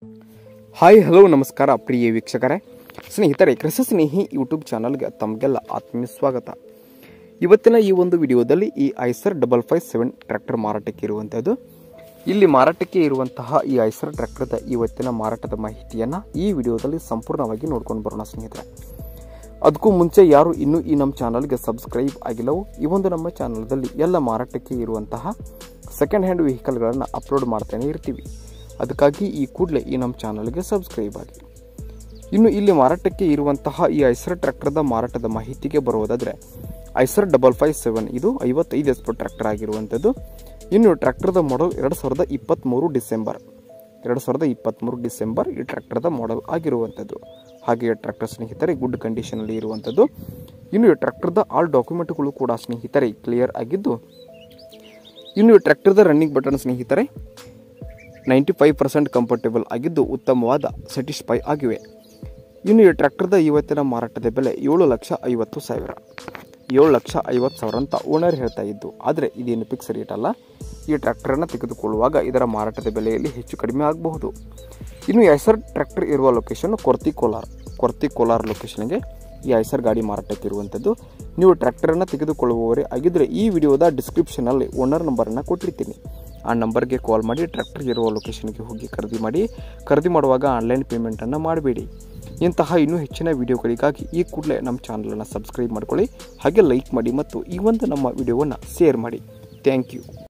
hi hello ನಮಸ್ಕಾರ ಪ್ರಿಯ ವೀಕ್ಷಕರೇ ಸ್ನೇಹಿತರೆ ಕೃಷಿ ಸ್ನೇಹಿ ಯೂಟ್ಯೂಬ್ ಚಾನಲ್ಗೆ ತಮಗೆಲ್ಲ ಆತ್ಮೀಯ ಸ್ವಾಗತ ಇವತ್ತಿನ ಈ ಒಂದು ವಿಡಿಯೋದಲ್ಲಿ ಈ Eicher double five seven tractor ಮಾರಾಟಕ್ಕೆ ಇರುವಂಥದ್ದು ಇಲ್ಲಿ ಮಾರಾಟಕ್ಕೆ ಇರುವಂತಹ ಈ ಐಸರ್ ಟ್ರ್ಯಾಕ್ಟರ್ದ ಇವತ್ತಿನ ಮಾರಾಟದ ಮಾಹಿತಿಯನ್ನು ಈ ವಿಡಿಯೋದಲ್ಲಿ ಸಂಪೂರ್ಣವಾಗಿ ನೋಡ್ಕೊಂಡು ಬರೋಣ ಸ್ನೇಹಿತರೆ ಅದಕ್ಕೂ ಮುಂಚೆ ಯಾರು ಇನ್ನೂ ಈ ನಮ್ಮ ಚಾನಲ್ಗೆ ಸಬ್ಸ್ಕ್ರೈಬ್ ಆಗಿಲ್ಲವೋ ಈ ಒಂದು ನಮ್ಮ ಚಾನಲ್ದಲ್ಲಿ ಎಲ್ಲ ಮಾರಾಟಕ್ಕೆ ಇರುವಂತಹ ಸೆಕೆಂಡ್ ಹ್ಯಾಂಡ್ ವೆಹಿಕಲ್ಗಳನ್ನು ಅಪ್ಲೋಡ್ ಮಾಡ್ತಾನೆ ಇರ್ತೀವಿ ಅದಕ್ಕಾಗಿ ಈ ಕೂಡಲೇ ಈ ನಮ್ಮ ಚಾನಲ್ಗೆ ಸಬ್ಸ್ಕ್ರೈಬ್ ಆಗಿ ಇನ್ನು ಇಲ್ಲಿ ಮಾರಾಟಕ್ಕೆ ಇರುವಂತಹ ಈ ಐಸರ್ ಟ್ರ್ಯಾಕ್ಟರ್ದ ಮಾರಾಟದ ಮಾಹಿತಿಗೆ ಬರುವುದಾದರೆ ಐಸರ್ ಡಬಲ್ ಫೈವ್ ಸೆವೆನ್ ಇದು ಐವತ್ತೈದು ಎಸ್ ಪಿ ಟ್ರ್ಯಾಕ್ಟರ್ ಆಗಿರುವಂಥದ್ದು ಇನ್ನು ಟ್ರ್ಯಾಕ್ಟರ್ದ ಮಾಡಲ್ ಎರಡು ಸಾವಿರದ ಇಪ್ಪತ್ತ್ಮೂರು ಡಿಸೆಂಬರ್ ಎರಡು ಸಾವಿರದ ಇಪ್ಪತ್ತ್ಮೂರು ಡಿಸೆಂಬರ್ ಈ ಟ್ರ್ಯಾಕ್ಟರ್ದ ಮಾಡೆಲ್ ಆಗಿರುವಂಥದ್ದು ಹಾಗೆ ಈ ಟ್ರ್ಯಾಕ್ಟರ್ ಸ್ನೇಹಿತರೆ ಗುಡ್ ಕಂಡೀಷನಲ್ಲಿ ಇರುವಂಥದ್ದು ಇನ್ನು ಈ ಟ್ರ್ಯಾಕ್ಟರ್ದ ಆಲ್ ಡಾಕ್ಯುಮೆಂಟ್ಗಳು ಕೂಡ ಸ್ನೇಹಿತರೆ ಕ್ಲಿಯರ್ ಆಗಿದ್ದು ಇನ್ನು ಈ ಟ್ರ್ಯಾಕ್ಟರ್ದ ರನ್ನಿಂಗ್ ಬಟನ್ ಸ್ನೇಹಿತರೆ ನೈಂಟಿ ಫೈವ್ ಪರ್ಸೆಂಟ್ ಕಂಫರ್ಟೇಬಲ್ ಆಗಿದ್ದು ಉತ್ತಮವಾದ ಸ್ಯಾಟಿಸ್ಫೈ ಆಗಿವೆ ಇನ್ನು ಈ ಟ್ರ್ಯಾಕ್ಟರ್ದ ಇವತ್ತಿನ ಮಾರಾಟದ ಬೆಲೆ ಏಳು ಲಕ್ಷ ಐವತ್ತು ಸಾವಿರ ಏಳು ಲಕ್ಷ ಐವತ್ತು ಸಾವಿರ ಅಂತ ಓನರ್ ಹೇಳ್ತಾ ಇದ್ದು ಆದರೆ ಇದೇನು ಫಿಕ್ಸ್ ರೇಟ್ ಅಲ್ಲ ಈ ಟ್ರ್ಯಾಕ್ಟರನ್ನು ತೆಗೆದುಕೊಳ್ಳುವಾಗ ಇದರ ಮಾರಾಟದ ಬೆಲೆಯಲ್ಲಿ ಹೆಚ್ಚು ಕಡಿಮೆ ಆಗಬಹುದು ಇನ್ನು ಈ ಐಸರ್ ಟ್ರ್ಯಾಕ್ಟರ್ ಇರುವ ಲೊಕೇಶನ್ ಕೊರ್ತಿ ಕೋಲಾರ್ ಕೊರ್ತಿ ಕೋಲಾರ್ ಲೊಕೇಶನ್ಗೆ ಈ ಐಸರ್ ಗಾಡಿ ಮಾರಾಟಕ್ಕೆ ಇರುವಂಥದ್ದು ನೀವು ಟ್ರ್ಯಾಕ್ಟರನ್ನು ತೆಗೆದುಕೊಳ್ಳುವವರೇ ಆಗಿದ್ದರೆ ಈ ವಿಡಿಯೋದ ಡಿಸ್ಕ್ರಿಪ್ಷನಲ್ಲಿ ಓನರ್ ನಂಬರನ್ನು ಕೊಟ್ಟಿರ್ತೀನಿ ಆ ನಂಬರ್ಗೆ ಕಾಲ್ ಮಾಡಿ ಟ್ರ್ಯಾಕ್ಟರ್ ಇರುವ ಲೊಕೇಶನ್ಗೆ ಹೋಗಿ ಖರೀದಿ ಮಾಡಿ ಖರೀದಿ ಮಾಡುವಾಗ ಆನ್ಲೈನ್ ಪೇಮೆಂಟನ್ನು ಮಾಡಬೇಡಿ ಇಂತಹ ಇನ್ನೂ ಹೆಚ್ಚಿನ ವಿಡಿಯೋಗಳಿಗಾಗಿ ಈ ಕೂಡಲೇ ನಮ್ಮ ಚಾನಲನ್ನು ಸಬ್ಸ್ಕ್ರೈಬ್ ಮಾಡ್ಕೊಳ್ಳಿ ಹಾಗೆ ಲೈಕ್ ಮಾಡಿ ಮತ್ತು ಈ ಒಂದು ನಮ್ಮ ವಿಡಿಯೋವನ್ನು ಶೇರ್ ಮಾಡಿ ಥ್ಯಾಂಕ್ ಯು